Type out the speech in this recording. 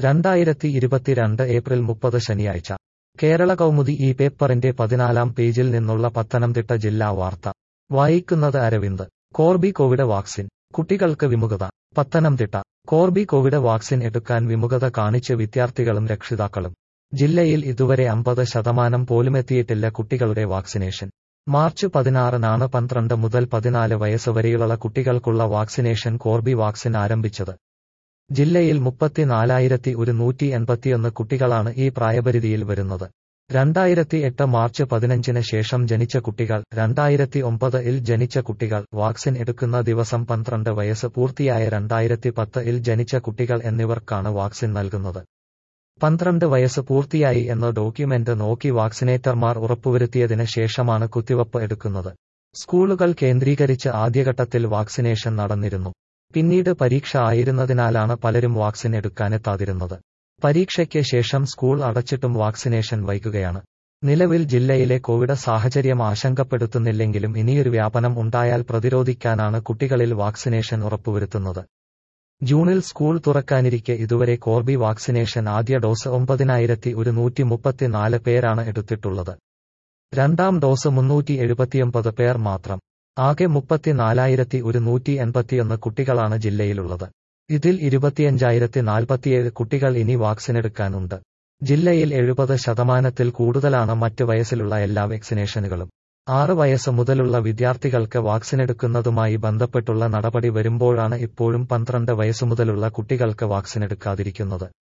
രണ്ടായിരത്തി ഇരുപത്തിരണ്ട് ഏപ്രിൽ മുപ്പത് ശനിയാഴ്ച കേരള കൗമുദി ഈ പേപ്പറിന്റെ പതിനാലാം പേജിൽ നിന്നുള്ള പത്തനംതിട്ട ജില്ലാ വാർത്ത വായിക്കുന്നത് അരവിന്ദ് കോർബി കോവിഡ് വാക്സിൻ കുട്ടികൾക്ക് വിമുഖത പത്തനംതിട്ട കോർബി കോവിഡ് വാക്സിൻ എടുക്കാൻ വിമുഖത കാണിച്ച് വിദ്യാർത്ഥികളും രക്ഷിതാക്കളും ജില്ലയിൽ ഇതുവരെ അമ്പത് ശതമാനം പോലുമെത്തിയിട്ടില്ല കുട്ടികളുടെ വാക്സിനേഷൻ മാർച്ച് പതിനാറിനാണ് പന്ത്രണ്ട് മുതൽ പതിനാല് വയസ്സ് വരെയുള്ള കുട്ടികൾക്കുള്ള വാക്സിനേഷൻ കോർബി വാക്സിൻ ആരംഭിച്ചത് ജില്ലയിൽ മുപ്പത്തിനാലായിരത്തി ഒരുന്നൂറ്റി എൺപത്തിയൊന്ന് കുട്ടികളാണ് ഈ പ്രായപരിധിയിൽ വരുന്നത് രണ്ടായിരത്തി എട്ട് മാർച്ച് പതിനഞ്ചിന് ശേഷം ജനിച്ച കുട്ടികൾ രണ്ടായിരത്തി ഒമ്പത് ഇൽ ജനിച്ച കുട്ടികൾ വാക്സിൻ എടുക്കുന്ന ദിവസം പന്ത്രണ്ട് വയസ്സ് പൂർത്തിയായ രണ്ടായിരത്തി പത്ത് ഇൽ ജനിച്ച കുട്ടികൾ എന്നിവർക്കാണ് വാക്സിൻ നൽകുന്നത് പന്ത്രണ്ട് വയസ്സ് പൂർത്തിയായി എന്ന ഡോക്യുമെന്റ് നോക്കി വാക്സിനേറ്റർമാർ ഉറപ്പുവരുത്തിയതിന് ശേഷമാണ് കുത്തിവയ്പ് എടുക്കുന്നത് സ്കൂളുകൾ കേന്ദ്രീകരിച്ച് ആദ്യഘട്ടത്തിൽ വാക്സിനേഷൻ നടന്നിരുന്നു പിന്നീട് പരീക്ഷ ആയിരുന്നതിനാലാണ് പലരും വാക്സിൻ എടുക്കാനെത്താതിരുന്നത് പരീക്ഷയ്ക്ക് ശേഷം സ്കൂൾ അടച്ചിട്ടും വാക്സിനേഷൻ വൈകുകയാണ് നിലവിൽ ജില്ലയിലെ കോവിഡ് സാഹചര്യം ആശങ്കപ്പെടുത്തുന്നില്ലെങ്കിലും ഇനിയൊരു വ്യാപനം ഉണ്ടായാൽ പ്രതിരോധിക്കാനാണ് കുട്ടികളിൽ വാക്സിനേഷൻ ഉറപ്പുവരുത്തുന്നത് ജൂണിൽ സ്കൂൾ തുറക്കാനിരിക്കെ ഇതുവരെ കോർബി വാക്സിനേഷൻ ആദ്യ ഡോസ് ഒമ്പതിനായിരത്തി ഒരുന്നൂറ്റി മുപ്പത്തിനാല് പേരാണ് എടുത്തിട്ടുള്ളത് രണ്ടാം ഡോസ് മുന്നൂറ്റി എഴുപത്തിയൊമ്പത് പേർ മാത്രം ആകെ മുപ്പത്തിനാലായിരത്തി ഒരുന്നൂറ്റി എൺപത്തിയൊന്ന് കുട്ടികളാണ് ജില്ലയിലുള്ളത് ഇതിൽ ഇരുപത്തിയഞ്ചായിരത്തി നാൽപ്പത്തിയേഴ് കുട്ടികൾ ഇനി വാക്സിനെടുക്കാനുണ്ട് ജില്ലയിൽ എഴുപത് ശതമാനത്തിൽ കൂടുതലാണ് മറ്റ് വയസ്സിലുള്ള എല്ലാ വാക്സിനേഷനുകളും ആറ് വയസ്സ് മുതലുള്ള വിദ്യാർത്ഥികൾക്ക് വാക്സിനെടുക്കുന്നതുമായി ബന്ധപ്പെട്ടുള്ള നടപടി വരുമ്പോഴാണ് ഇപ്പോഴും പന്ത്രണ്ട് വയസ്സ് മുതലുള്ള കുട്ടികൾക്ക് വാക്സിനെടുക്കാതിരിക്കുന്നത്